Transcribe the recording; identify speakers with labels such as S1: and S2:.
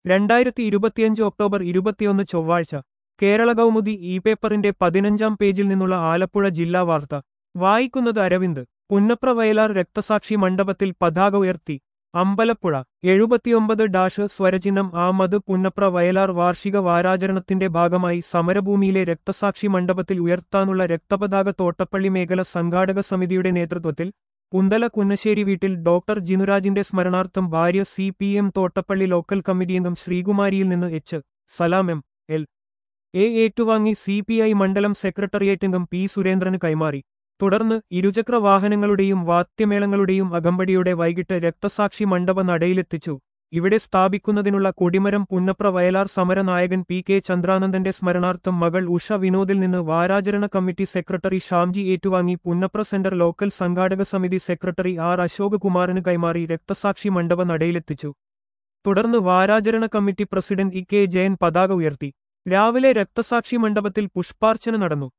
S1: രണ്ടായിരത്തി ഇരുപത്തിയഞ്ച് ഒക്ടോബർ ഇരുപത്തിയൊന്ന് ചൊവ്വാഴ്ച കേരള കൗമുദി ഇ പേപ്പറിന്റെ പതിനഞ്ചാം പേജിൽ നിന്നുള്ള ആലപ്പുഴ ജില്ലാ വാർത്ത വായിക്കുന്നത് അരവിന്ദ് പുന്നപ്ര വയലാർ രക്തസാക്ഷി മണ്ഡപത്തിൽ പതാക ഉയർത്തി അമ്പലപ്പുഴ എഴുപത്തിയൊമ്പത് ഡാഷ് സ്വരചിഹ്നം ആമത് പുന്നപ്ര വയലാർ വാർഷിക വാരാചരണത്തിന്റെ ഭാഗമായി സമരഭൂമിയിലെ രക്തസാക്ഷി മണ്ഡപത്തിൽ ഉയർത്താനുള്ള രക്തപതാക തോട്ടപ്പള്ളി മേഖല സംഘാടക സമിതിയുടെ നേതൃത്വത്തിൽ പുന്തല കുന്നശ്ശേരി വീട്ടിൽ ഡോക്ടർ ജിനുരാജിന്റെ സ്മരണാർത്ഥം ഭാര്യ C P M Thottappally local committee അംഗം ശ്രീകുമാരിയിൽ നിന്ന് H Salam M L A ഏറ്റുവാങ്ങി സി പി ഐ മണ്ഡലം സെക്രട്ടേറിയറ്റ് അംഗം പി സുരേന്ദ്രന് കൈമാറി തുടർന്ന് ഇരുചക്ര വാഹനങ്ങളുടെയും വാദ്യമേളങ്ങളുടെയും അകമ്പടിയോടെ വൈകിട്ട് രക്തസാക്ഷി മണ്ഡപ നടയിലെത്തിച്ചു ഇവിടെ സ്ഥാപിക്കുന്നതിനുള്ള കൊടിമരം പുന്നപ്ര വയലാർ സമരനായകൻ പി കെ ചന്ദ്രാനന്ദന്റെ സ്മരണാർത്ഥം മകൾ ഉഷ വിനോദിൽ നിന്ന് വാരാചരണ കമ്മിറ്റി സെക്രട്ടറി ഷാംജി ഏറ്റുവാങ്ങി പുന്നപ്ര സെന്റർ ലോക്കൽ സംഘാടക സമിതി സെക്രട്ടറി ആർ അശോക് കുമാറിന് കൈമാറി രക്തസാക്ഷി മണ്ഡപ നടയിലെത്തിച്ചു തുടർന്ന് വാരാചരണ committee president E K Jayan പതാക ഉയർത്തി രാവിലെ രക്തസാക്ഷി മണ്ഡപത്തിൽ പുഷ്പാർച്ചന നടന്നു